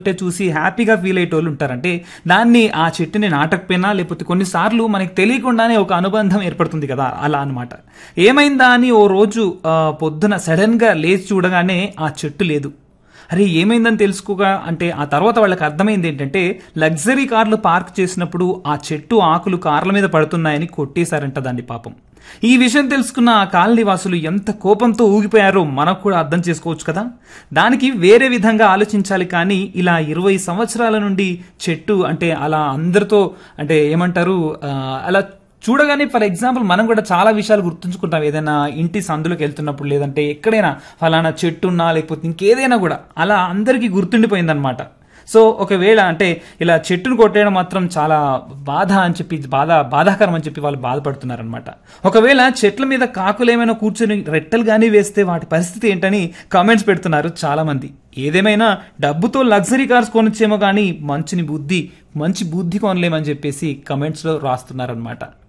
అంటే చూసి హ్యాపీగా ఫీల్ అయ్యేటోళ్ళు ఉంటారంటే దాన్ని ఆ చెట్టుని నాటకపోయినా లేకపోతే కొన్నిసార్లు మనకి తెలియకుండానే ఒక అనుబంధం ఏర్పడుతుంది కదా అలా అన్నమాట ఏమైందా అని ఓ రోజు ఆ, పొద్దున సడన్ గా లేచి చూడగానే ఆ చెట్టు లేదు అరే ఏమైందని తెలుసుకోగా అంటే ఆ తర్వాత వాళ్ళకి అర్థమైంది ఏంటంటే లగ్జరీ కార్లు పార్క్ చేసినప్పుడు ఆ చెట్టు ఆకులు కార్ల మీద పడుతున్నాయని కొట్టేశారంట దాన్ని పాపం ఈ విషయం తెలుసుకున్న ఆ కాలనీ వాసులు ఎంత కోపంతో ఊగిపోయారో మనకు కూడా అర్థం చేసుకోవచ్చు కదా దానికి వేరే విధంగా ఆలోచించాలి కానీ ఇలా ఇరవై సంవత్సరాల నుండి చెట్టు అంటే అలా అందరితో అంటే ఏమంటారు ఆ, అలా చూడగానే ఫర్ ఎగ్జాంపుల్ మనం కూడా చాలా విషయాలు గుర్తుంచుకుంటాం ఏదైనా ఇంటి సందులోకి వెళ్తున్నప్పుడు లేదంటే ఎక్కడైనా ఫలానా చెట్టు ఉన్నా లేకపోతే ఇంకేదైనా కూడా అలా అందరికీ గుర్తుండిపోయిందనమాట సో ఒకవేళ అంటే ఇలా చెట్టును కొట్టేయడం మాత్రం చాలా బాధ అని చెప్పి బాధ బాధాకరం అని చెప్పి వాళ్ళు బాధపడుతున్నారనమాట ఒకవేళ చెట్ల మీద కాకులు ఏమైనా కూర్చొని రెట్టలు కానీ వేస్తే వాటి పరిస్థితి ఏంటని కామెంట్స్ పెడుతున్నారు చాలా మంది ఏదేమైనా డబ్బుతో లగ్జరీ కార్స్ కొనొచ్చేమో కానీ మంచిని బుద్ధి మంచి బుద్ధి కొనలేమని చెప్పేసి కమెంట్స్ లో రాస్తున్నారనమాట